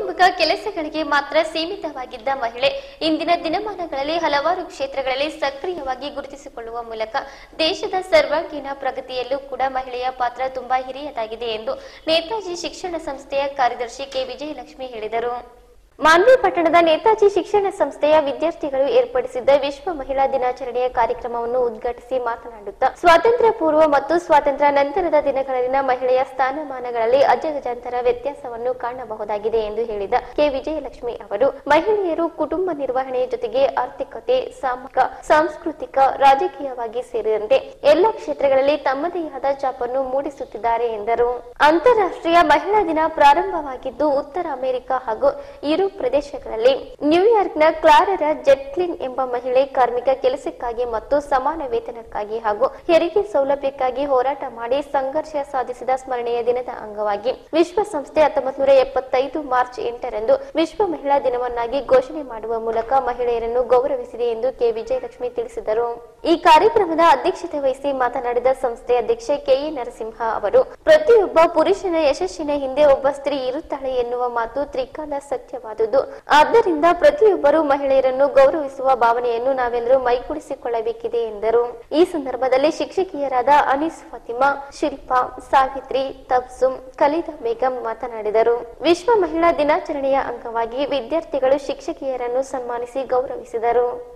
ಉದಯೋನ್ಮುಖ ಕೆಲಸಗಳಿಗೆ ಮಾತ್ರ ಸೀಮಿತವಾಗಿದ್ದ ಮಹಿಳೆ ಇಂದಿನ ದಿನಮಾನಗಳಲ್ಲಿ ಹಲವಾರು ಕ್ಷೇತ್ರಗಳಲ್ಲಿ ಸಕ್ರಿಯವಾಗಿ ಗುರುತಿಸಿಕೊಳ್ಳುವ ಮೂಲಕ ದೇಶದ ಸರ್ವಾಂಗೀಣ ಪ್ರಗತಿಯಲ್ಲೂ ಕೂಡ ಮಹಿಳೆಯ ಪಾತ್ರ ತುಂಬಾ ಹಿರಿಯದಾಗಿದೆ ಎಂದು ನೇತಾಜಿ ಶಿಕ್ಷಣ ಸಂಸ್ಥೆಯ ಕಾರ್ಯದರ್ಶಿ ಕೆ ವಿಜಯಲಕ್ಷ್ಮಿ ಹೇಳಿದರು ಮಾನ್ವಿ ಪಟ್ಟಣದ ನೇತಾಜಿ ಶಿಕ್ಷಣ ಸಂಸ್ಥೆಯ ವಿದ್ಯಾರ್ಥಿಗಳು ಏರ್ಪಡಿಸಿದ್ದ ವಿಶ್ವ ಮಹಿಳಾ ದಿನಾಚರಣೆಯ ಕಾರ್ಯಕ್ರಮವನ್ನು ಉದ್ಘಾಟಿಸಿ ಮಾತನಾಡುತ್ತಾ ಸ್ವಾತಂತ್ರ್ಯ ಪೂರ್ವ ಮತ್ತು ಸ್ವಾತಂತ್ರ್ಯ ನಂತರದ ದಿನಗಳಲ್ಲಿನ ಮಹಿಳೆಯ ಸ್ಥಾನಮಾನಗಳಲ್ಲಿ ಅಜಗಜಾಂತರ ವ್ಯತ್ಯಾಸವನ್ನು ಕಾಣಬಹುದಾಗಿದೆ ಎಂದು ಹೇಳಿದ ಕೆ ವಿಜಯಲಕ್ಷ್ಮಿ ಅವರು ಮಹಿಳೆಯರು ಕುಟುಂಬ ನಿರ್ವಹಣೆಯ ಜೊತೆಗೆ ಆರ್ಥಿಕತೆ ಸಾಮಾಜಿಕ ಸಾಂಸ್ಕೃತಿಕ ರಾಜಕೀಯವಾಗಿ ಸೇರಿದಂತೆ ಎಲ್ಲ ಕ್ಷೇತ್ರಗಳಲ್ಲಿ ತಮ್ಮದೇ ಆದ ಛಾಪನ್ನು ಮೂಡಿಸುತ್ತಿದ್ದಾರೆ ಎಂದರು ಅಂತಾರಾಷ್ಟ್ರೀಯ ಮಹಿಳಾ ದಿನ ಪ್ರಾರಂಭವಾಗಿದ್ದು ಉತ್ತರ ಅಮೆರಿಕ ಹಾಗೂ ಯುರೋಪ್ ಪ್ರದೇಶಗಳಲ್ಲಿ ನ್ಯೂಯಾರ್ಕ್ನ ಕ್ಲಾರರ ಜೆಟ್ಲಿನ್ ಎಂಬ ಮಹಿಳೆ ಕಾರ್ಮಿಕ ಕೆಲಸಕ್ಕಾಗಿ ಮತ್ತು ಸಮಾನ ವೇತನಕ್ಕಾಗಿ ಹಾಗೂ ಹೆರಿಗೆ ಸೌಲಭ್ಯಕ್ಕಾಗಿ ಹೋರಾಟ ಮಾಡಿ ಸಂಘರ್ಷ ಸಾಧಿಸಿದ ಸ್ಮರಣೆಯ ದಿನದ ಅಂಗವಾಗಿ ವಿಶ್ವಸಂಸ್ಥೆ ಹತ್ತೊಂಬತ್ತು ನೂರ ಎಪ್ಪತ್ತೈದು ಮಾರ್ಚ್ ಎಂಟರಂದು ವಿಶ್ವ ಮಹಿಳಾ ದಿನವನ್ನಾಗಿ ಘೋಷಣೆ ಮಾಡುವ ಮೂಲಕ ಮಹಿಳೆಯರನ್ನು ಗೌರವಿಸಿದೆ ಎಂದು ಕೆ ವಿಜಯಲಕ್ಷ್ಮಿ ತಿಳಿಸಿದರು ಈ ಕಾರ್ಯಕ್ರಮದ ಅಧ್ಯಕ್ಷತೆ ವಹಿಸಿ ಮಾತನಾಡಿದ ಸಂಸ್ಥೆ ಅಧ್ಯಕ್ಷೆ ಕೆಎ ನರಸಿಂಹ ಅವರು ಪ್ರತಿಯೊಬ್ಬ ಪುರುಷನ ಯಶಸ್ಸಿನ ಹಿಂದೆ ಒಬ್ಬ ಸ್ತ್ರೀ ಇರುತ್ತಾಳೆ ಎನ್ನುವ ಮಾತು ತ್ರಿಕಾಲ ಸತ್ಯವಾದುದು ಆದ್ದರಿಂದ ಪ್ರತಿಯೊಬ್ಬರು ಮಹಿಳೆಯರನ್ನು ಗೌರವಿಸುವ ಭಾವನೆಯನ್ನು ನಾವೆಲ್ಲರೂ ಮೈಗೂಡಿಸಿಕೊಳ್ಳಬೇಕಿದೆ ಎಂದರು ಈ ಸಂದರ್ಭದಲ್ಲಿ ಶಿಕ್ಷಕಿಯರಾದ ಅನೀಸ್ ಫಾತಿಮಾ ಶಿಲ್ಪಾ ಸಾವಿತ್ರಿ ತಬ್ಸುಮ್ ಖಲೀದಾ ಬೇಗಂ ಮಾತನಾಡಿದರು ವಿಶ್ವ ಮಹಿಳಾ ದಿನಾಚರಣೆಯ ಅಂಗವಾಗಿ ವಿದ್ಯಾರ್ಥಿಗಳು ಶಿಕ್ಷಕಿಯರನ್ನು ಸನ್ಮಾನಿಸಿ ಗೌರವಿಸಿದರು